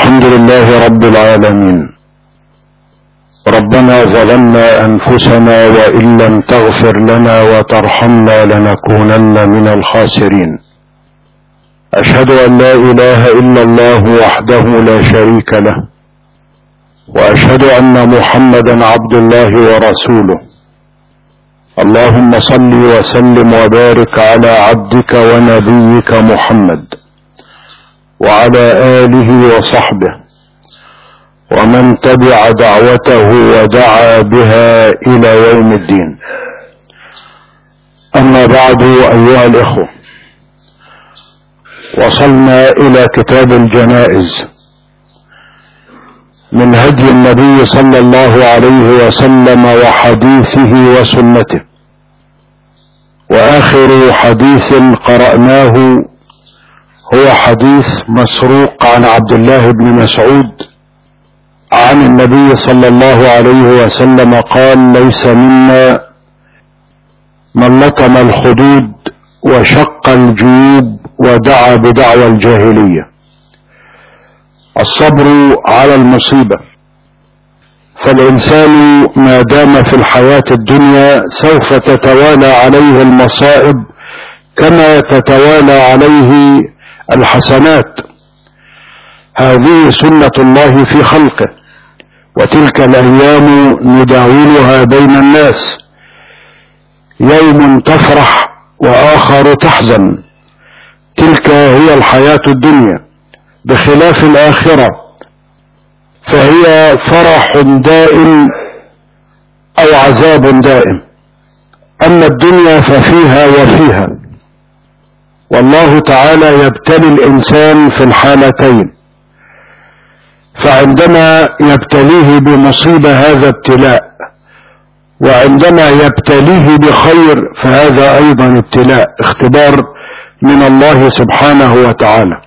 الحمد لله رب العالمين ربنا ظلمنا انفسنا وان لم تغفر لنا وترحمنا لنكونن من الخاسرين اشهد ان لا اله الا الله وحده لا شريك له واشهد ان محمدا عبد الله ورسوله اللهم صل وسلم وبارك على عبدك ونبيك محمد وعلى اله وصحبه ومن تبع دعوته ودعا بها الى يوم الدين اما بعد ايها الاخوه وصلنا الى كتاب الجنائز من هدي النبي صلى الله عليه وسلم وحديثه وسنته واخر حديث قراناه هو حديث مسروق عن عبد الله بن مسعود عن النبي صلى الله عليه وسلم قال ليس منا من لطم الخدود وشق الجيوب ودعا بدعوى الجاهليه الصبر على المصيبه فالانسان ما دام في الحياه الدنيا سوف تتوالى عليه المصائب كما تتوالى عليه الحسنات هذه سنه الله في خلقه وتلك الايام نداولها بين الناس يوم تفرح واخر تحزن تلك هي الحياه الدنيا بخلاف الاخره فهي فرح دائم او عذاب دائم اما الدنيا ففيها وفيها والله تعالى يبتلي الانسان في الحالتين فعندما يبتليه بمصيبه هذا ابتلاء وعندما يبتليه بخير فهذا ايضا ابتلاء اختبار من الله سبحانه وتعالى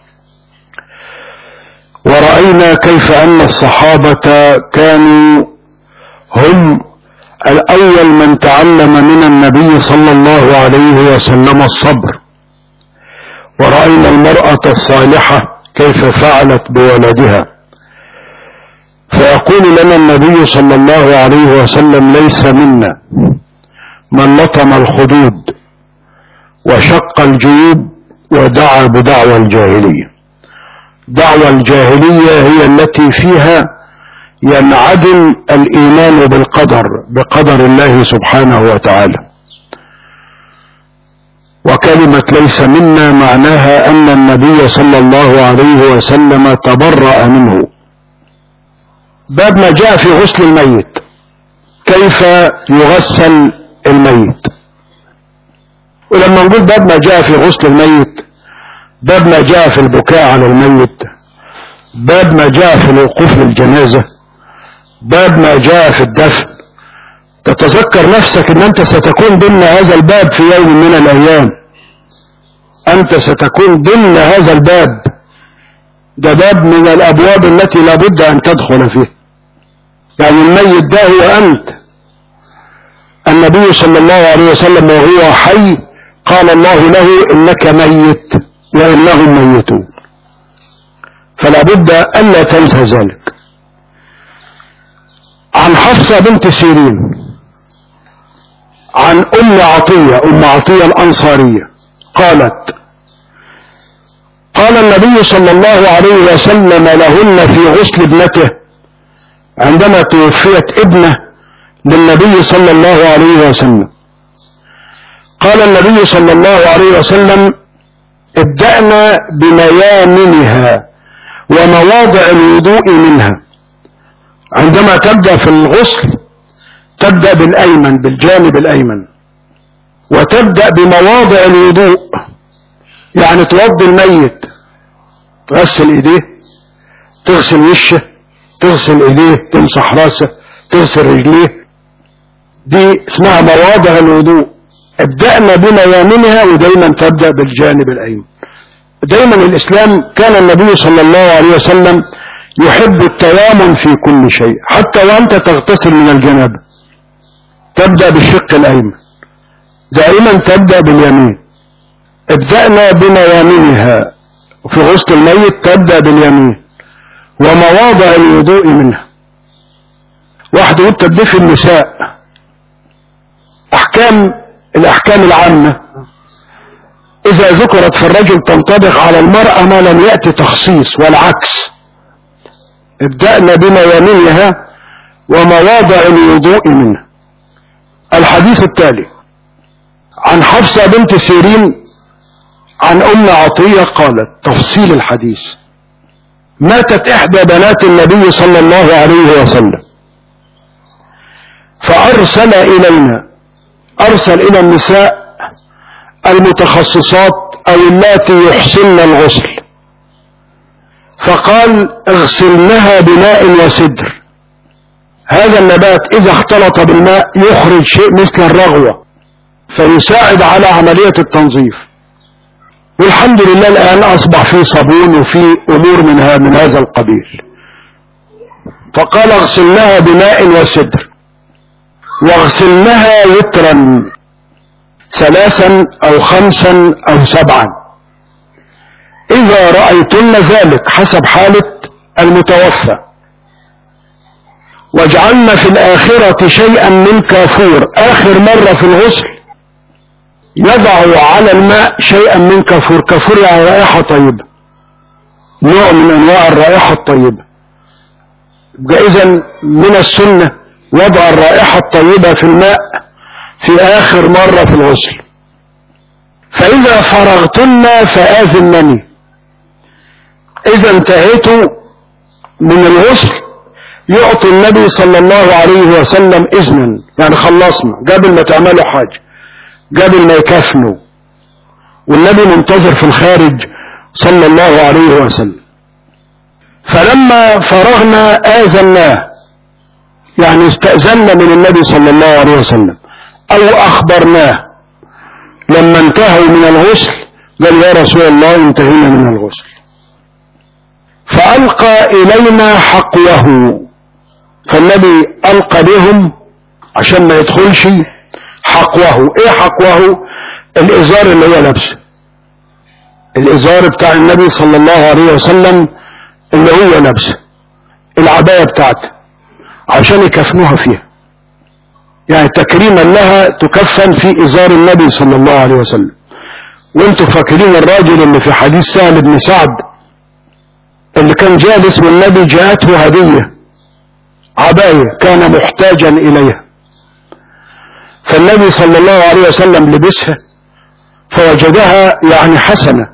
ورأينا كيف أن الصحابة كانوا هم الأول من تعلم من النبي صلى الله عليه وسلم الصبر ورأينا المرأة الصالحة كيف فعلت بولدها فيقول لنا النبي صلى الله عليه وسلم ليس منا من لطم الخدود وشق الجيوب ودعا بدعوى الجاهليه دعوى الجاهلية هي التي فيها ينعدم الإيمان بالقدر بقدر الله سبحانه وتعالى وكلمة ليس منا معناها أن النبي صلى الله عليه وسلم تبرأ منه باب ما جاء في غسل الميت كيف يغسل الميت ولما نقول باب ما جاء في غسل الميت باب ما جاء في البكاء على الميت باب ما جاء في الوقوف للجنازة باب ما جاء في الدفن تتذكر نفسك ان انت ستكون ضمن هذا الباب في يوم من الايام انت ستكون ضمن هذا الباب ده باب من الابواب التي لابد ان تدخل فيه يعني الميت ده هو انت النبي صلى الله عليه وسلم وهو حي قال الله له انك ميت وإنهم ميتون فلا بد ألا تنسى ذلك عن حفصة بنت سيرين عن أم عطية أم عطية الأنصارية قالت قال النبي صلى الله عليه وسلم لهن في غسل ابنته عندما توفيت ابنه للنبي صلى الله عليه وسلم قال النبي صلى الله عليه وسلم ابدأنا بميامنها ومواضع الوضوء منها عندما تبدأ في الغسل تبدأ بالأيمن بالجانب الأيمن وتبدأ بمواضع الوضوء يعني توضي الميت تغسل ايديه تغسل وشه تغسل ايديه تمسح راسه تغسل رجليه دي اسمها مواضع الوضوء ابدأنا بميامنها ودايما تبدأ بالجانب الأيمن دايما الإسلام كان النبي صلى الله عليه وسلم يحب التيامن في كل شيء حتى وأنت تغتسل من الجنابة تبدأ بالشق الأيمن دائما تبدأ باليمين ابدأنا بميامنها وفي غسل الميت تبدأ باليمين ومواضع الوضوء منها واحد يقول تدفي النساء احكام الاحكام العامة اذا ذكرت في الرجل تنطبق على المرأة ما لم يأتي تخصيص والعكس ابدأنا بميامنها ومواضع الوضوء منها الحديث التالي عن حفصة بنت سيرين عن ام عطية قالت تفصيل الحديث ماتت احدى بنات النبي صلى الله عليه وسلم فارسل الينا ارسل الى النساء المتخصصات او اللاتي يحسن الغسل فقال اغسلنها بماء وسدر هذا النبات اذا اختلط بالماء يخرج شيء مثل الرغوة فيساعد على عملية التنظيف والحمد لله الان اصبح في صابون وفي امور منها من هذا القبيل فقال اغسلنها بماء وسدر واغسلنها وترا ثلاثا او خمسا او سبعا اذا رأيتن ذلك حسب حالة المتوفى واجعلنا في الاخرة شيئا من كافور اخر مرة في الغسل يضع على الماء شيئا من كافور كافور يعني رائحة طيبة نوع من انواع الرائحة الطيبة اذا من السنة وضع الرائحة الطيبة في الماء في اخر مرة في الغسل فاذا فرغتن فآذنني اذا انتهيت من الغسل يعطي النبي صلى الله عليه وسلم اذنا يعني خلصنا قبل ما تعملوا حاجة قبل ما يكفنوا والنبي منتظر في الخارج صلى الله عليه وسلم فلما فرغنا آذناه يعني استأذنا من النبي صلى الله عليه وسلم او اخبرناه لما انتهوا من الغسل قال يا رسول الله انتهينا من الغسل فالقى الينا حقوه فالنبي القى بهم عشان ما يدخلش حقوه ايه حقوه الازار اللي هو لابسه الازار بتاع النبي صلى الله عليه وسلم اللي هو لابسه العباية بتاعته عشان يكفنوها فيها يعني تكريما لها تكفن في ازار النبي صلى الله عليه وسلم وانتم فاكرين الراجل اللي في حديث سهل بن سعد اللي كان جالس والنبي جاءته هدية عباية كان محتاجا اليها فالنبي صلى الله عليه وسلم لبسها فوجدها يعني حسنة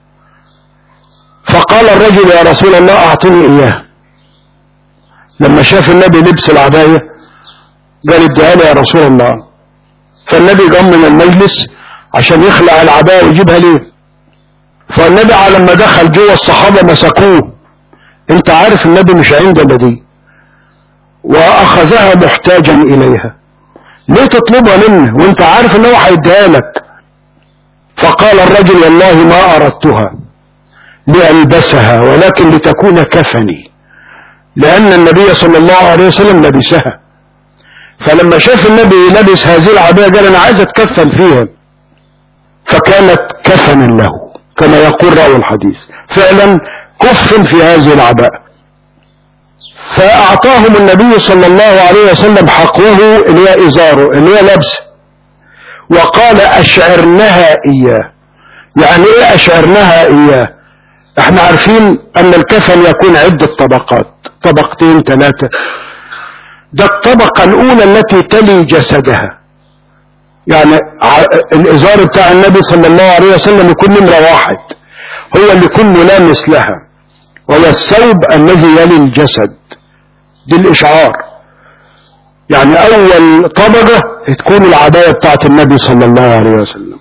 فقال الرجل يا رسول الله اعطني اياها لما شاف النبي لبس العباية قال اديها لي يا رسول الله فالنبي قام من المجلس عشان يخلع العباية ويجيبها ليه فالنبي على لما دخل جوه الصحابة مسكوه انت عارف النبي مش عندنا دي واخذها محتاجا اليها ليه تطلبها منه وانت عارف ان هو هيديها لك فقال الرجل والله ما اردتها لالبسها ولكن لتكون كفني لان النبي صلى الله عليه وسلم لبسها فلما شاف النبي لبس هذه العباية قال انا عايز اتكفن فيها فكانت كفنا له كما يقول راوي الحديث فعلا كفن في هذه العباءة فاعطاهم النبي صلى الله عليه وسلم حقه اللي هي ازاره اللي هي لبسه وقال اشعرنها اياه يعني ايه اشعرنها اياه احنا عارفين ان الكفن يكون عدة طبقات طبقتين ثلاثة ده الطبقة الاولى التي تلي جسدها يعني الازار بتاع النبي صلى الله عليه وسلم يكون نمرة واحد هو اللي كله لامس لها وهو الثوب الذي يلي الجسد دي الاشعار يعني اول طبقة تكون العباية بتاعت النبي صلى الله عليه وسلم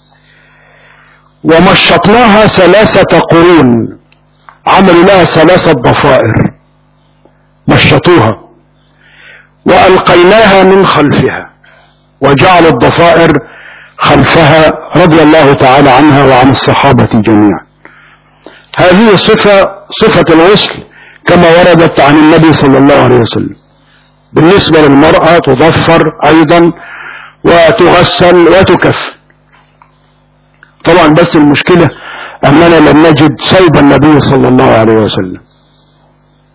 ومشطناها ثلاثة قرون عملوا لها ثلاثة ضفائر مشطوها وألقيناها من خلفها وجعل الضفائر خلفها رضي الله تعالى عنها وعن الصحابة جميعا هذه صفة صفة الغسل كما وردت عن النبي صلى الله عليه وسلم بالنسبة للمرأة تضفر أيضا وتغسل وتكفن طبعا بس المشكلة أننا لم نجد صوب النبي صلى الله عليه وسلم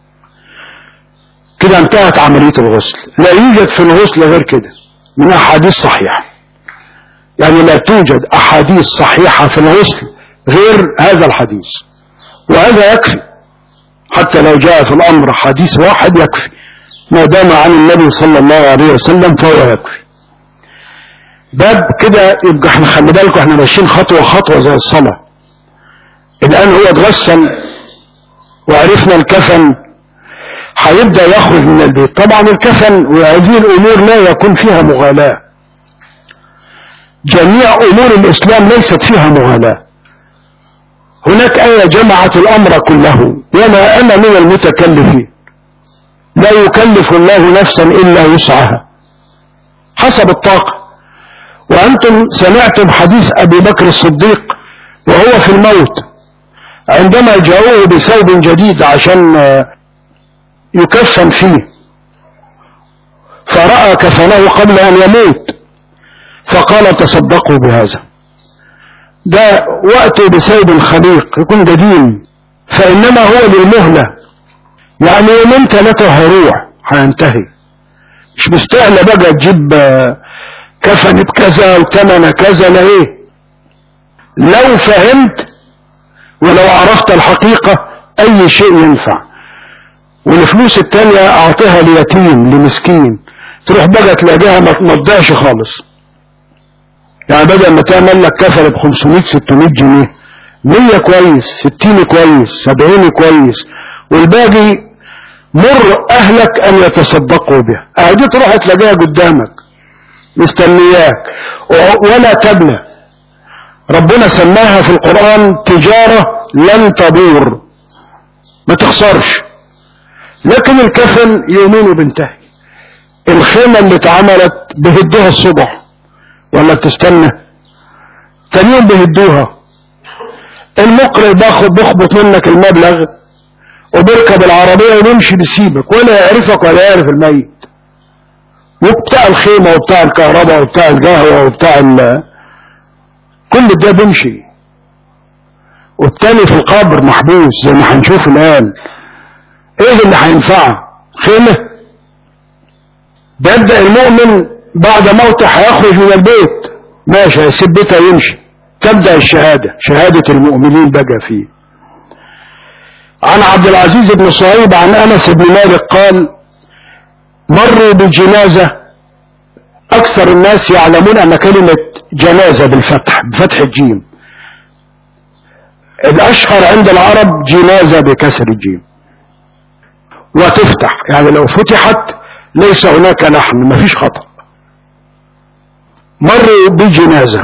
كده انتهت عملية الغسل لا يوجد في الغسل غير كده من أحاديث صحيحة يعني لا توجد أحاديث صحيحة في الغسل غير هذا الحديث وهذا يكفي حتى لو جاء في الأمر حديث واحد يكفي ما دام عن النبي صلى الله عليه وسلم فهو يكفي باب كده يبقى احنا خلي بالكم احنا ماشيين خطوة خطوة زي الصلاة الآن هو اتغسل وعرفنا الكفن هيبدأ يخرج من البيت طبعا الكفن وهذه الأمور لا يكون فيها مغالاة جميع أمور الإسلام ليست فيها مغالاة هناك آية جمعت الأمر كله وما أنا من المتكلفين لا يكلف الله نفسا إلا وسعها حسب الطاقة وأنتم سمعتم حديث أبي بكر الصديق وهو في الموت عندما جاءوه بثوب جديد عشان يكفن فيه فرأى كفنه قبل أن يموت فقال تصدقوا بهذا ده وقته بثوب خليق يكون قديم فإنما هو للمهلة يعني يومين ثلاثة هيروح هينتهي مش مستاهلة بقى تجيب كفن بكذا وثمن كذا لا ايه لو فهمت ولو عرفت الحقيقة اي شيء ينفع والفلوس التانية اعطيها ليتيم لمسكين تروح بقى تلاقيها ما تضيعش خالص يعني بدل ما تعمل لك كفن ب 500 600 جنيه 100 كويس 60 كويس 70 كويس والباقي مر اهلك ان يتصدقوا بها اهدي تروح تلاقيها قدامك مستنياك ولا تبلى ربنا سماها في القرآن تجارة لن تبور ما تخسرش لكن الكفن يومين وبنتهي الخيمة اللي اتعملت بهدوها الصبح ولا تستنى تاني يوم بيهدوها المقرئ باخد بيخبط منك المبلغ وبيركب العربية ويمشي بيسيبك ولا يعرفك ولا يعرف الميت وبتاع الخيمة وبتاع الكهرباء وبتاع القهوة وبتاع ال كل ده بيمشي والتاني في القبر محبوس زي ما هنشوف الآن ايه اللي هينفعه خيمة بيبدأ المؤمن بعد موته هيخرج من البيت ماشي هيسيب بيته يمشي تبدأ الشهادة شهادة المؤمنين بقى فيه عن عبد العزيز بن صهيب عن أنس بن مالك قال مروا بجنازة أكثر الناس يعلمون أن كلمة جنازة بالفتح بفتح الجيم الأشهر عند العرب جنازة بكسر الجيم وتفتح يعني لو فتحت ليس هناك لحن ما فيش خطأ مروا بجنازة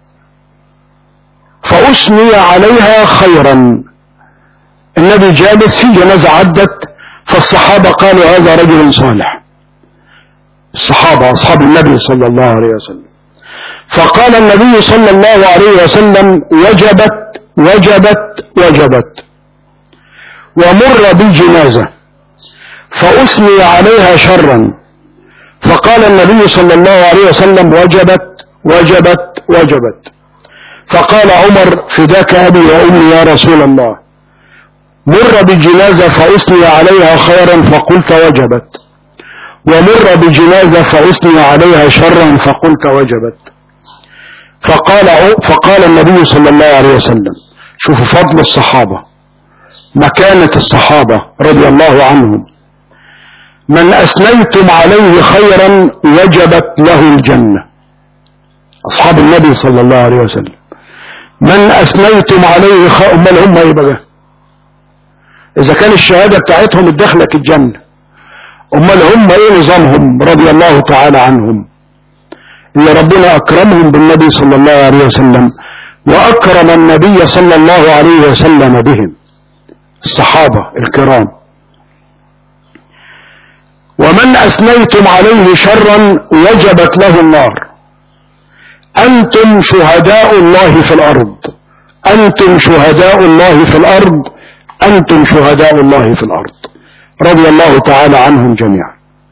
فأثني عليها خيرا النبي جالس في جنازة عدت فالصحابة قالوا هذا رجل صالح الصحابة أصحاب النبي صلى الله عليه وسلم فقال النبي صلى الله عليه وسلم وجبت وجبت وجبت ومر بالجنازة فأثني عليها شرا فقال النبي صلى الله عليه وسلم وجبت وجبت وجبت فقال عمر فداك أبي وأمي يا رسول الله مر بالجنازة فأثني عليها خيرا فقلت وجبت ومر بجنازة فأثني عليها شرا فقلت وجبت فقال فقال النبي صلى الله عليه وسلم شوفوا فضل الصحابة مكانة الصحابة رضي الله عنهم من أثنيتم عليه خيرا وجبت له الجنة أصحاب النبي صلى الله عليه وسلم من أثنيتم عليه خيرا أمال هم إيه بقى إذا كان الشهادة بتاعتهم ادخلك الجنة أمال هم إيه نظامهم رضي الله تعالى عنهم إن ربنا أكرمهم بالنبي صلى الله عليه وسلم وأكرم النبي صلى الله عليه وسلم بهم الصحابة الكرام ومن أثنيتم عليه شرا وجبت له النار أنتم شهداء الله في الأرض أنتم شهداء الله في الأرض أنتم شهداء الله في الأرض رضي الله تعالى عنهم جميعا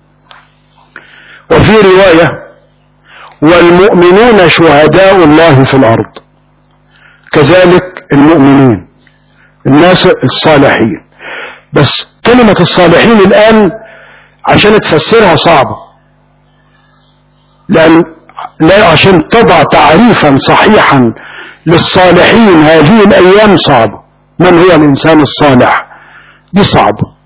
وفي رواية والمؤمنون شهداء الله في الأرض كذلك المؤمنين الناس الصالحين بس كلمة الصالحين الآن عشان تفسرها صعبة لأن لا عشان تضع تعريفا صحيحا للصالحين هذه الأيام صعبة من هو الإنسان الصالح دي صعبة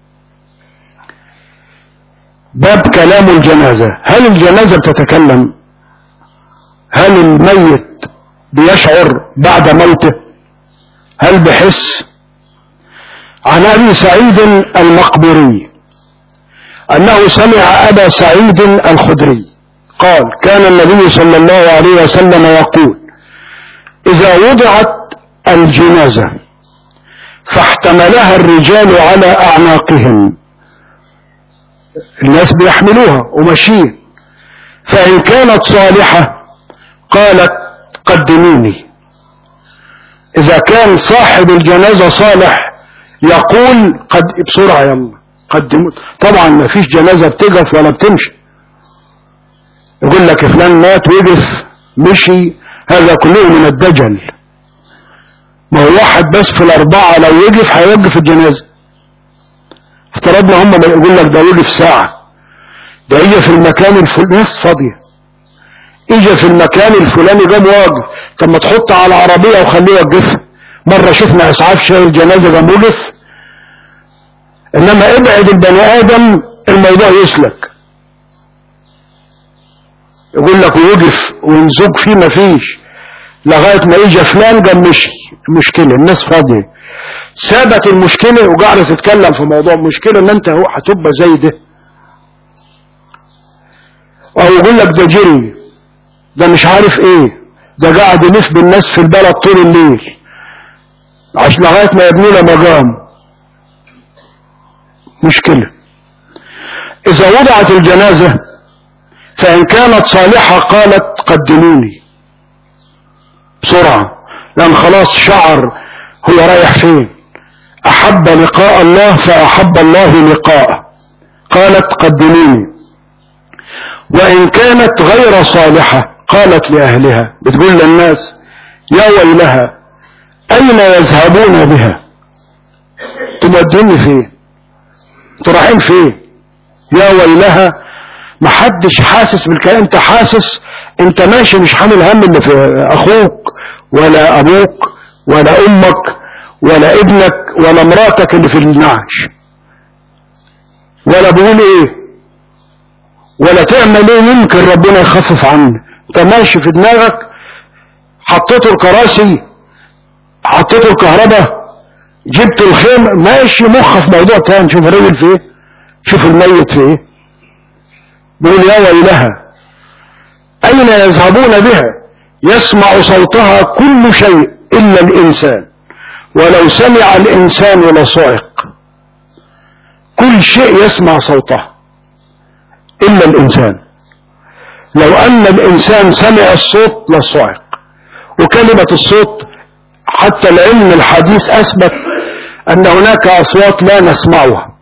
باب كلام الجنازة هل الجنازة بتتكلم هل الميت بيشعر بعد موته هل بحس عن أبي سعيد المقبري أنه سمع أبا سعيد الخدري قال كان النبي صلى الله عليه وسلم يقول إذا وضعت الجنازة فاحتملها الرجال على أعناقهم الناس بيحملوها وماشيين فإن كانت صالحة قالت قدموني إذا كان صاحب الجنازة صالح يقول قد بسرعة يلا قدموا طبعا ما فيش جنازة بتقف ولا بتمشي يقول لك فلان مات وقف مشي هذا كله من الدجل ما هو واحد بس في الأربعة لو يقف هيوقف الجنازة افترضنا هم يقول لك ده وقف ساعة ده اجى في المكان الفلاني ناس فاضية اجى في المكان الفلاني قام واقف طب ما تحط على العربية وخليه يوقف مرة شفنا اسعاف شايل جنازة قام وقف انما ابعد البني ادم الموضوع يسلك يقول لك ويقف ونزوج فيه مفيش لغاية ما يجي فلان قام مشي المشكلة الناس فاضية سابت المشكلة وقاعدة تتكلم في موضوع المشكلة ان انت هو هتبقى زي ده او يقول لك ده جري ده مش عارف ايه ده قاعد يلف بالناس في البلد طول الليل عشان لغاية ما يبني له مقام مشكلة اذا وضعت الجنازة فان كانت صالحة قالت قدموني بسرعة لان خلاص شعر هو رايح فين احب لقاء الله فاحب الله لقاءه قالت قدموني وان كانت غير صالحة قالت لاهلها بتقول للناس يا ويلها اين يذهبون بها تودوني فين انتوا رايحين فين يا ويلها محدش حاسس بالكلام انت حاسس انت ماشي مش حامل هم اللي في اخوك ولا ابوك ولا امك ولا ابنك ولا مراتك اللي في النعش ولا بيقول ايه ولا تعمل ايه يمكن ربنا يخفف عنك انت ماشي في دماغك حطيته الكراسي حطيته الكهرباء جبت الخيم ماشي مخه في موضوع تاني شوف الراجل في ايه شوف الميت في ايه بيقول يا ويلها اين يذهبون بها يسمع صوتها كل شيء الا الانسان ولو سمع الانسان لصعق كل شيء يسمع صوتها الا الانسان لو ان الانسان سمع الصوت لصعق وكلمة الصوت حتى العلم الحديث اثبت ان هناك اصوات لا نسمعها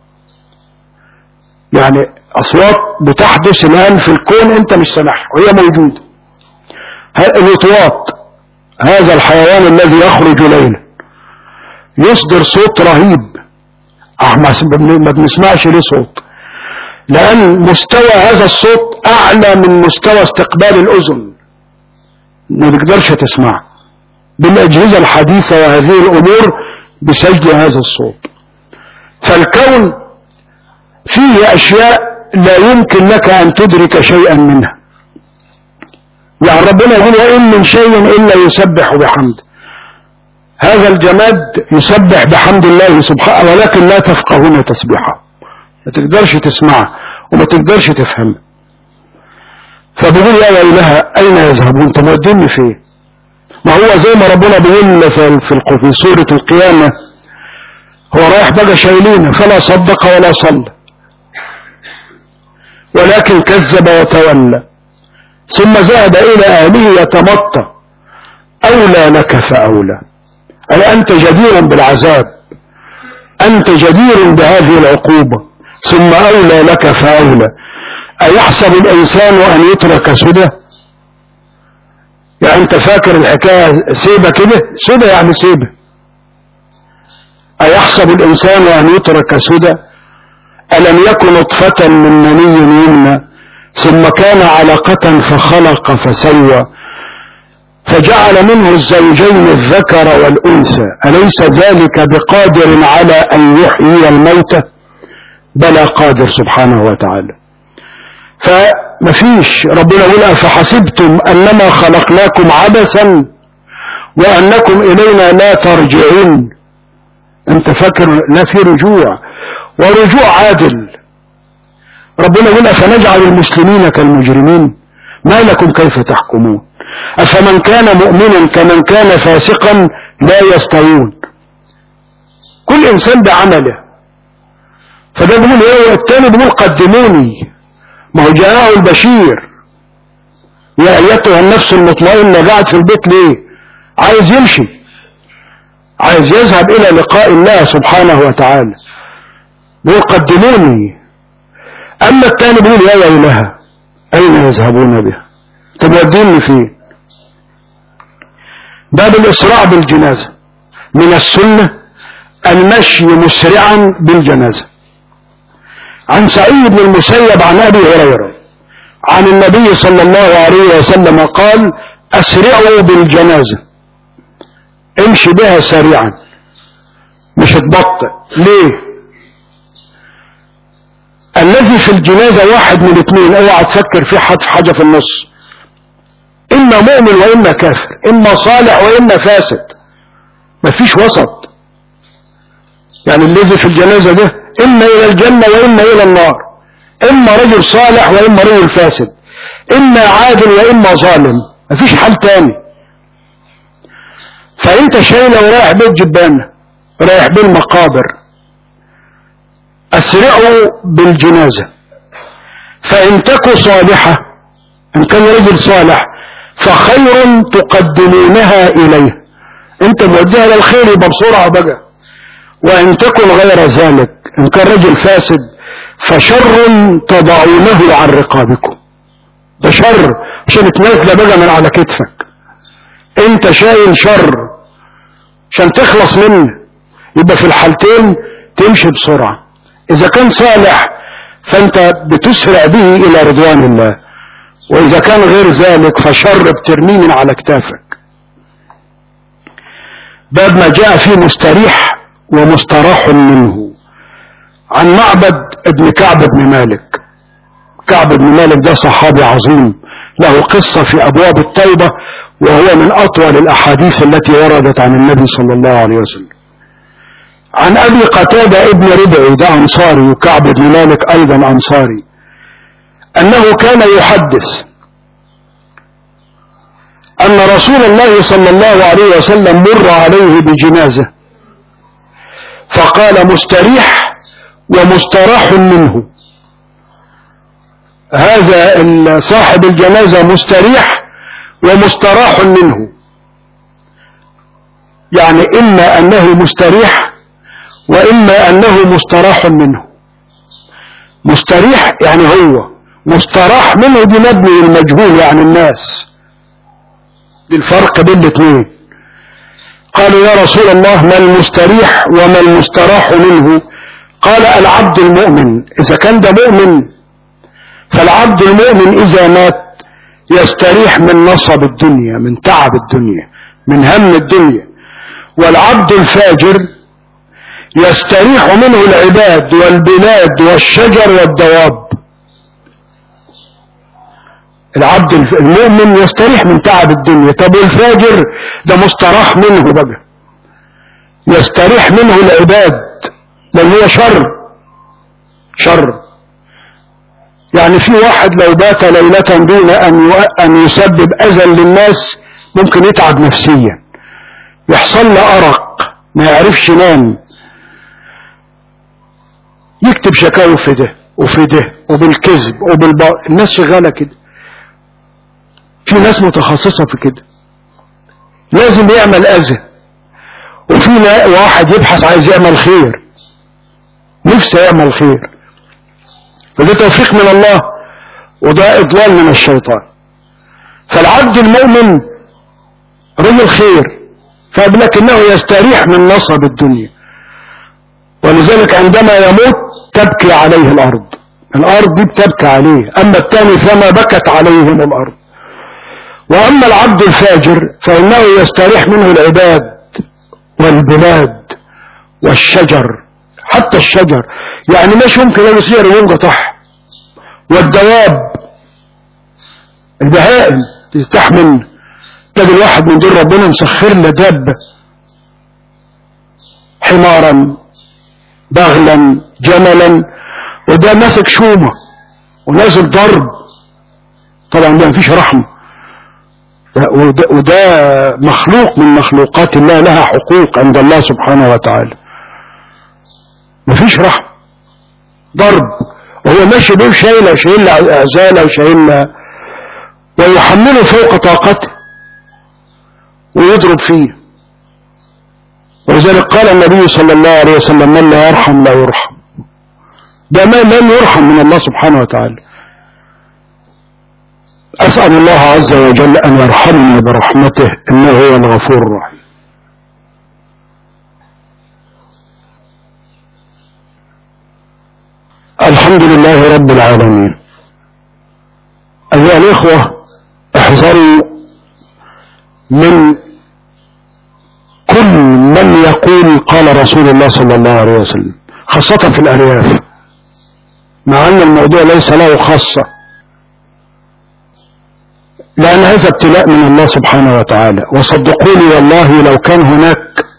يعني اصوات بتحدث الان في الكون انت مش سامعها وهي موجودة الوطواط هذا الحيوان الذي يخرج ليلا يصدر صوت رهيب ما بنسمعش ليه صوت لان مستوى هذا الصوت اعلى من مستوى استقبال الاذن ما تقدرش تسمع بالاجهزة الحديثة وهذه الامور بسجل هذا الصوت فالكون فيه اشياء لا يمكن لك ان تدرك شيئا منها يعني ربنا يقول وان من شيء الا يسبح بحمده هذا الجماد يسبح بحمد الله سبحانه ولكن لا تفقهون تسبيحه ما تقدرش تسمعه وما تقدرش تفهم فبيقول يا ويلها اين يذهبون تمودني فين ما هو زي ما ربنا بيقول في في سورة القيامة هو رايح بقى شايلين فلا صدق ولا صلى ولكن كذب وتولى ثم ذهب الى اهله يتمطى اولى لك فاولى اي انت جدير بالعذاب انت جدير بهذه العقوبة ثم اولى لك فاولى ايحسب الانسان ان يترك سدى يعني انت فاكر الحكاية سيبة كده سدى يعني سيبة ايحسب الانسان ان يترك سدى ألم يكن نطفة من مني يمنى ثم كان علقة فخلق فسوى فجعل منه الزوجين الذكر والأنثى أليس ذلك بقادر على أن يحيي الموتى بلى قادر سبحانه وتعالى فمفيش ربنا يقول أفحسبتم أنما خلقناكم عبثا وأنكم إلينا لا ترجعون أنت فاكر لا في رجوع ورجوع عادل ربنا يقول أفنجعل المسلمين كالمجرمين ما لكم كيف تحكمون أفمن كان مؤمنا كمن كان فاسقا لا يستوون كل إنسان بعمله فده بيقول ايه والتاني بيقول قدموني ما هو جاءه البشير يا ايتها النفس المطمئنة قاعد في البيت ليه عايز يمشي عايز يذهب الى لقاء الله سبحانه وتعالى بيقول قدموني اما التاني بيقول يا ويلها اين يذهبون بها طب وديني فين باب الاسراع بالجنازة من السنة المشي مسرعا بالجنازة عن سعيد بن المسيب عن ابي هريره عن النبي صلى الله عليه وسلم قال اسرعوا بالجنازه امشي بها سريعا مش تبطئ ليه الذي في الجنازة واحد من اثنين اوعى تفكر في حد في حاجة في النص اما مؤمن واما كافر اما صالح واما فاسد مفيش وسط يعني الذي في الجنازة ده اما الى الجنة واما الى النار اما رجل صالح واما رجل فاسد اما عادل واما ظالم مفيش حل تاني فانت شايله ورايح بيت جبانه رايح بالمقابر اسرعوا بالجنازة فان تك صالحة ان كان رجل صالح فخير تقدمونها اليه انت موديها للخير يبقى بسرعة بقى وان تكن غير ذلك ان كان رجل فاسد فشر تضعونه عن رقابكم ده شر عشان تنزل بقى من على كتفك انت شايل شر عشان تخلص منه يبقى في الحالتين تمشي بسرعة اذا كان صالح فانت بتسرع به الى رضوان الله واذا كان غير ذلك فشر بترميه من على كتافك باب ما جاء فيه مستريح ومستراح منه عن معبد ابن كعب بن مالك كعب بن مالك ده صحابي عظيم له قصة في أبواب التوبة وهو من أطول الأحاديث التي وردت عن النبي صلى الله عليه وسلم عن أبي قتادة ابن ربعي ده أنصاري وكعب بن مالك أيضا أنصاري أنه كان يحدث أن رسول الله صلى الله عليه وسلم مر عليه بجنازة فقال مستريح ومستراح منه هذا صاحب الجنازة مستريح ومستراح منه يعني إما أنه مستريح وإما أنه مستراح منه مستريح يعني هو مستراح منه دي مبني المجهول يعني الناس بالفرق بين الاثنين قالوا يا رسول الله ما المستريح وما المستراح منه قال العبد المؤمن إذا كان ده مؤمن فالعبد المؤمن إذا مات يستريح من نصب الدنيا من تعب الدنيا من هم الدنيا والعبد الفاجر يستريح منه العباد والبلاد والشجر والدواب العبد المؤمن يستريح من تعب الدنيا طب والفاجر ده مستراح منه بقى يستريح منه العباد لان هو شر شر يعني في واحد لو بات ليلة دون أن أن يسبب أذى للناس ممكن يتعب نفسيا يحصل له أرق ما يعرفش ينام يكتب شكاوي في ده وفي ده وبالكذب وبالباطل الناس شغالة كده في ناس متخصصة في كده لازم يعمل أذى وفي واحد يبحث عايز يعمل خير نفسه يعمل خير فده توفيق من الله وده إضلال من الشيطان فالعبد المؤمن رجل خير فلكنه يستريح من نصب الدنيا ولذلك عندما يموت تبكي عليه الارض الارض دي بتبكي عليه اما الثاني فما بكت عليهم الارض واما العبد الفاجر فانه يستريح منه العباد والبلاد والشجر حتى الشجر يعني مش يمكن ان يصير ينقطع والدواب البهائم تستحمل تلاقي الواحد من دول ربنا مسخر له دابه حمارا بغلا جملا وده ماسك شومة ونازل ضرب طبعا ده مفيش رحمة وده, وده مخلوق من مخلوقات الله لها حقوق عند الله سبحانه وتعالى مفيش رحمة ضرب وهو ماشي بيه شايلة شايلة أعزالة وشايلة ويحمله فوق طاقته ويضرب فيه ولذلك قال النبي صلى الله عليه وسلم من لا يرحم لا يرحم ده ما لن يرحم من الله سبحانه وتعالى أسأل الله عز وجل أن يرحمنا برحمته إنه هو الغفور الرحيم الحمد لله رب العالمين أيها الإخوة احذروا من كل من يقول قال رسول الله صلى الله عليه وسلم خاصة في الأرياف مع أن الموضوع ليس له خاصة لأن هذا ابتلاء من الله سبحانه وتعالى وصدقوني والله لو كان هناك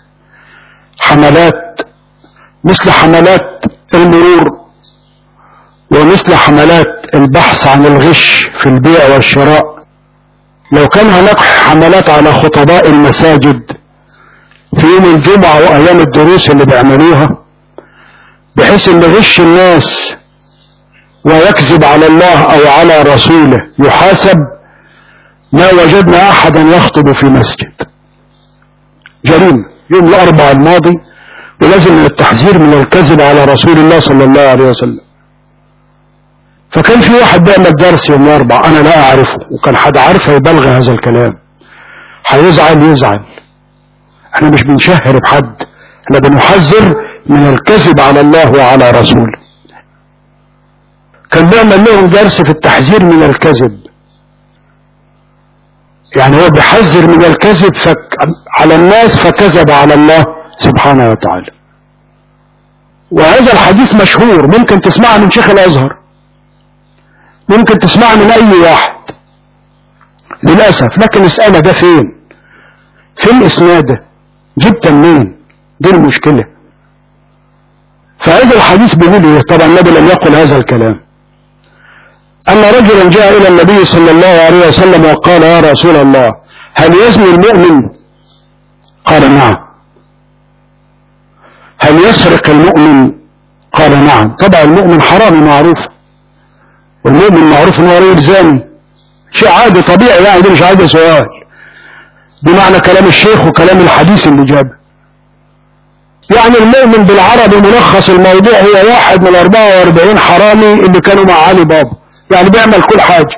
حملات مثل حملات المرور ومثل حملات البحث عن الغش في البيع والشراء لو كان هناك حملات على خطباء المساجد في يوم الجمعة وأيام الدروس اللي بيعملوها بحيث ان غش الناس ويكذب على الله او على رسوله يحاسب ما وجدنا احدا يخطب في مسجد جريمة يوم الاربع الماضي ولازم من التحذير من الكذب على رسول الله صلى الله عليه وسلم فكان في واحد بيعمل درس يوم الاربع انا لا اعرفه وكان حد عارفه يبلغ هذا الكلام هيزعل يزعل احنا مش بنشهر بحد احنا بنحذر من الكذب على الله وعلى رسوله كان بيعمل لهم درس في التحذير من الكذب يعني هو بيحذر من الكذب فك على الناس فكذب على الله سبحانه وتعالى وهذا الحديث مشهور ممكن تسمعه من شيخ الازهر ممكن تسمعه من اي واحد للاسف لكن اسأله ده فين فين اسناده جبت منين دي المشكلة فهذا الحديث بيقول ايه طبعا النبي لم يقل هذا الكلام أن رجلا جاء إلى النبي صلى الله عليه وسلم وقال يا رسول الله هل يزني المؤمن قال نعم هل يسرق المؤمن قال نعم طبعا المؤمن حرامي معروف والمؤمن معروف انه رجل زاني شيء عادي طبيعي يعني دي مش عايزه سؤال بمعنى كلام الشيخ وكلام الحديث اللي جابه يعني المؤمن بالعربي ملخص الموضوع هو واحد من 44 حرامي اللي كانوا مع علي بابا يعني بيعمل كل حاجة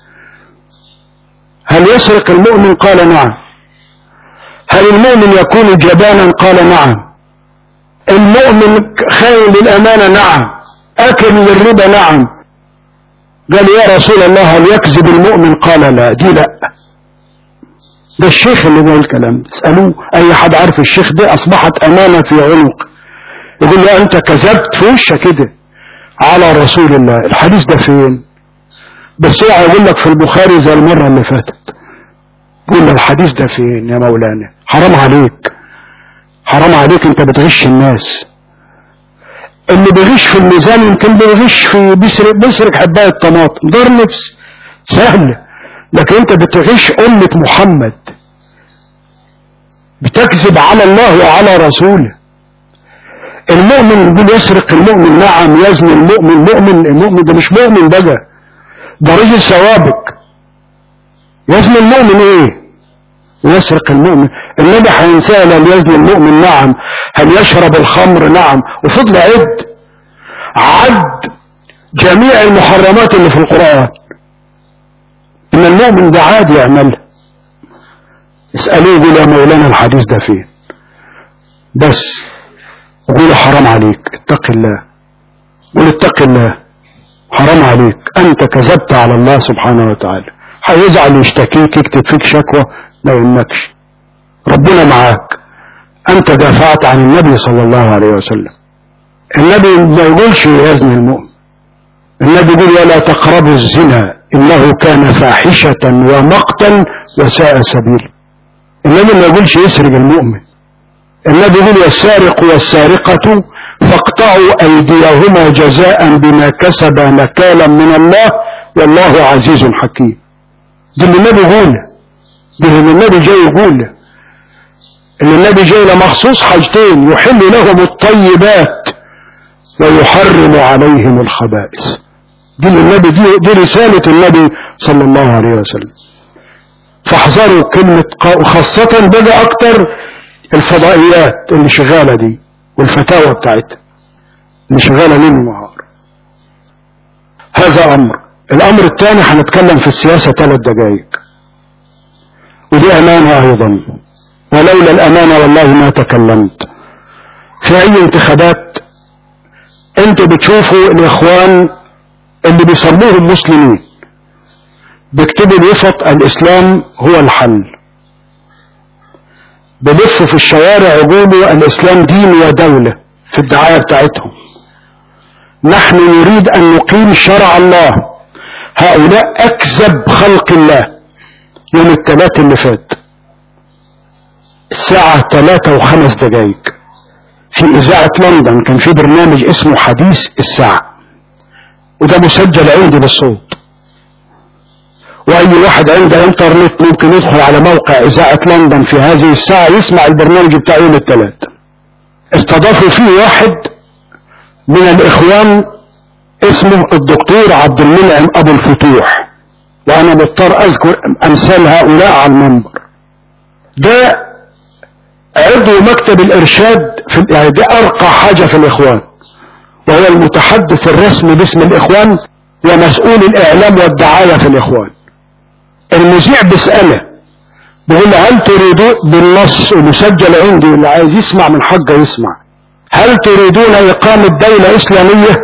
هل يسرق المؤمن قال نعم هل المؤمن يكون جبانا قال نعم المؤمن خاين للأمانة نعم أكل للربا نعم قال يا رسول الله هل يكذب المؤمن قال لا دي لا ده الشيخ اللي قال الكلام اسألوه أي حد عارف الشيخ ده أصبحت أمانة في عنق يقول له أنت كذبت في وشك كده على رسول الله الحديث ده فين بس هو هيقول لك في البخاري زي المرة اللي فاتت قول له الحديث ده فين يا مولانا حرام عليك حرام عليك انت بتغش الناس اللي بيغش في الميزان يمكن بيغش في بيسرق بيسرق حبايه طماطم دار نفس سهل لكن انت بتغش أمة محمد بتكذب على الله وعلى رسوله المؤمن يقول يسرق المؤمن نعم يزني المؤمن مؤمن المؤمن ده مش مؤمن بقى ده رجل سوابق يزني المؤمن ايه ويسرق المؤمن النبي هينسال هل يزني المؤمن نعم هل يشرب الخمر نعم وفضل عد عد جميع المحرمات اللي في القرآن ان المؤمن ده عادي يعملها اسألوه يقول يا مولانا الحديث ده فين بس قولوا حرام عليك اتق الله قل اتق الله حرام عليك انت كذبت على الله سبحانه وتعالى هيزعل يشتكيك يكتب فيك شكوى ما يهمكش ربنا معاك انت دافعت عن النبي صلى الله عليه وسلم النبي ما يقولش يوزن المؤمن النبي يقول ولا تقربوا الزنا انه كان فاحشة ومقتا وساء سبيل النبي ما يقولش يسرق المؤمن النبي يقول والسارق والسارقة فاقطعوا ايديهما جزاء بما كسبا نكالا من الله والله عزيز حكيم دي اللي النبي يقول دي اللي النبي جاي يقول اللي النبي جاي لمخصوص حاجتين يحل لهم الطيبات ويحرم عليهم الخبائث دي النبي دي, دي رسالة النبي صلى الله عليه وسلم فاحذروا كلمة خاصة بقى اكتر الفضائيات اللي شغالة دي والفتاوى بتاعتها اللي شغالة ليل ونهار هذا امر الامر الثاني هنتكلم في السياسة ثلاث دقائق ودي امانة ايضا ولولا الامانة والله ما تكلمت في اي انتخابات انتوا بتشوفوا الاخوان اللي بيسموهم مسلمين بيكتبوا اليفط الاسلام هو الحل بلفوا في الشوارع يقولوا الاسلام دين ودولة في الدعاية بتاعتهم نحن نريد ان نقيم شرع الله هؤلاء اكذب خلق الله يوم الثلاث اللي فات الساعة ثلاثة وخمس دقايق في اذاعة لندن كان في برنامج اسمه حديث الساعة وده مسجل عندي بالصوت واي واحد عنده انترنت ممكن يدخل على موقع اذاعة لندن في هذه الساعة يسمع البرنامج بتاع يوم الثلاث استضافوا فيه واحد من الاخوان اسمه الدكتور عبد المنعم ابو الفتوح وانا مضطر اذكر امثال هؤلاء على المنبر ده عضو مكتب الارشاد في يعني ده ارقى حاجة في الاخوان وهو المتحدث الرسمي باسم الاخوان ومسؤول الاعلام والدعاية في الاخوان المذيع بيسأله بيقول له هل تريدون بالنص ومسجل عندي اللي عايز يسمع من حقه يسمع هل تريدون اقامة دولة اسلامية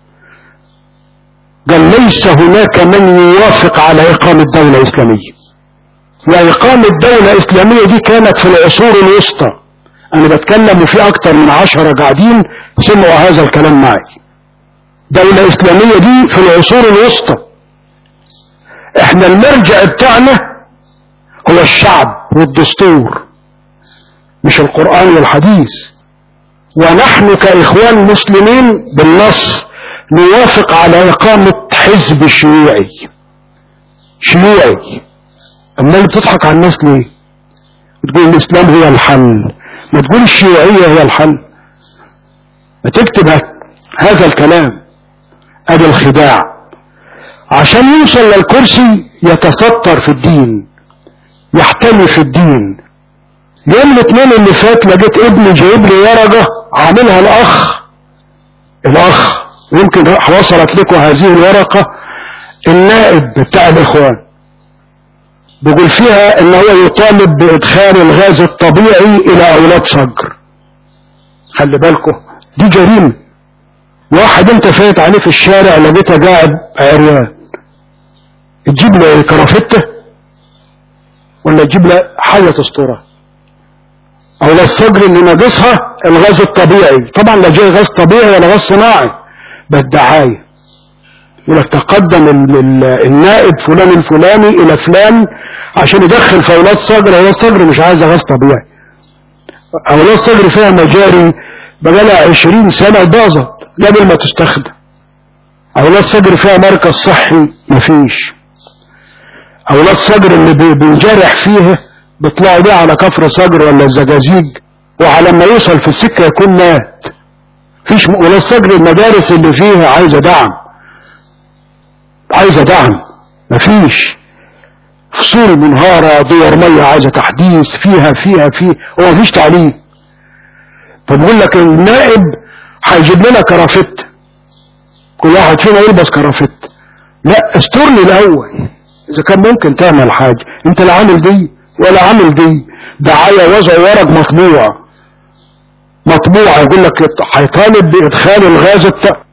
قال ليس هناك من يوافق على اقامة دولة اسلامية واقامة دولة اسلامية دي كانت في العصور الوسطى انا بتكلم وفي اكتر من عشرة قاعدين سمعوا هذا الكلام معي دولة اسلامية دي في العصور الوسطى احنا المرجع بتاعنا هو الشعب والدستور مش القرآن والحديث ونحن كإخوان مسلمين بالنص نوافق على إقامة حزب شيوعي شيوعي أما بتضحك على الناس ليه بتقول الإسلام هو الحل ما تقول الشيوعية هي الحل ما تكتب هذا الكلام ادي الخداع عشان يوصل للكرسي يتستر في الدين يحتمي في الدين يوم الاثنين اللي فات لقيت ابني جايب لي ورقة عاملها الاخ الاخ يمكن وصلت لكم هذه الورقة النائب بتاع الاخوان بيقول فيها ان هو يطالب بادخال الغاز الطبيعي الى اولاد صقر خلي بالكم دي جريمة واحد انت فايت عليه في الشارع لقيته قاعد عريان تجيب له كرافتة ولا تجيب له حاجة تسترها او لا الصقر اللي ناقصها الغاز الطبيعي طبعا لا جاي غاز طبيعي ولا غاز صناعي بالدعاية يقول لك تقدم النائب فلان الفلاني الى فلان عشان يدخل في اولاد صقر اولاد صقر مش عايزه غاز طبيعي اولاد صقر فيها مجاري بقالها عشرين سنة باظت قبل ما تستخدم اولاد صقر فيها مركز صحي مفيش اولاد صقر اللي بينجرح فيه بيطلعوا بيه على كفر صقر ولا الزجاجيج وعلى ما يوصل في السكة يكون مات فيش اولاد صقر المدارس اللي فيها عايزة دعم عايزة دعم مفيش فصول منهارة دور مية عايزة تحديث فيها فيها فيه هو مفيش تعليم فبقول لك النائب هيجيب لنا كرافت كل واحد فينا يلبس كرافت لا استرني الاول اذا كان ممكن تعمل حاجة انت لا عامل دي ولا عامل دي دعاية وضع ورق مطبوع مطبوع يقول لك هيطالب بادخال الغاز الت...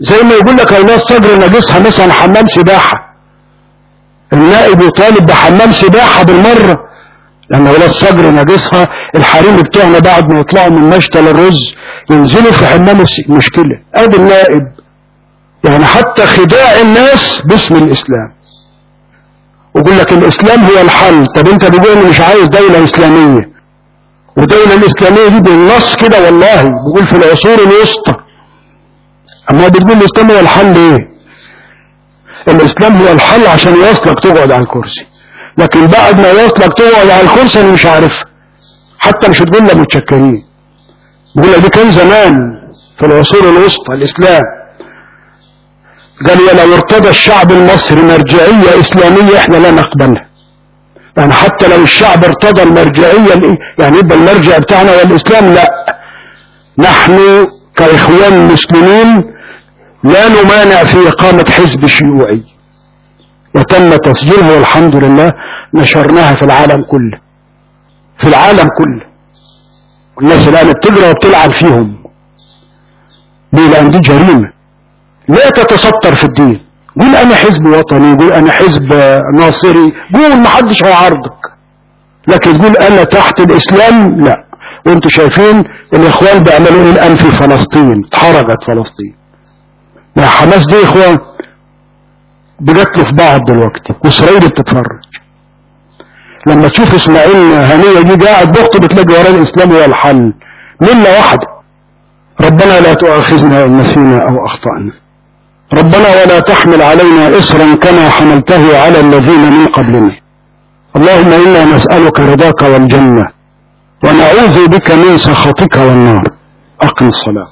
زي ما يقول لك اولاد صدر ناقصها مثلا حمام سباحة النائب يطالب بحمام سباحة بالمرة لان اولاد صدر ناقصها الحريم بتوعنا بعد ما يطلعوا من مشتل الرز ينزلوا في حمام الس- مشكلة ادي النائب يعني حتى خداع الناس باسم الاسلام ويقول لك الاسلام هو الحل طب انت بيقول إني مش عايز دولة اسلامية والدولة الاسلامية دي بالنص كده والله بيقول في العصور الوسطى اما بتقول الاسلام هو الحل ايه الاسلام هو الحل عشان يوصلك تقعد على الكرسي لكن بعد ما يوصلك تقعد على الكرسي انا مش عارف حتى مش هتقول لك متشكرين بيقول لك دي كان زمان في العصور الوسطى الاسلام قال ولو ارتضى الشعب المصري مرجعية اسلامية احنا لا نقبلها يعني حتى لو الشعب ارتضى المرجعية الإيه؟ يعني يبقى المرجع بتاعنا هو الاسلام لا نحن كاخوان مسلمين لا نمانع في اقامة حزب شيوعي وتم تسجيلها والحمد لله نشرناها في العالم كله في العالم كله والناس الان بتجرى وبتلعب فيهم ليه لان دي جريمه لا تتستر في الدين قول انا حزب وطني قول انا حزب ناصري قول ما حدش هيعارضك لكن تقول انا تحت الاسلام لا وانتوا شايفين الاخوان بيعملوا ايه الان في فلسطين اتحرجت فلسطين يا حماس دي اخوان بيقتلوا في بعض دلوقتي واسرائيل بتتفرج لما تشوف اسماعيل هنيه دي قاعد بخطب بتلاقي وراه الاسلام هو الحل مله واحده ربنا لا تؤاخذنا ان نسينا او اخطانا ربنا ولا تحمل علينا إصرا كما حملته على الذين من قبلنا اللهم إنا نسألك رضاك والجنة ونعوذ بك من سخطك والنار أقم الصلاة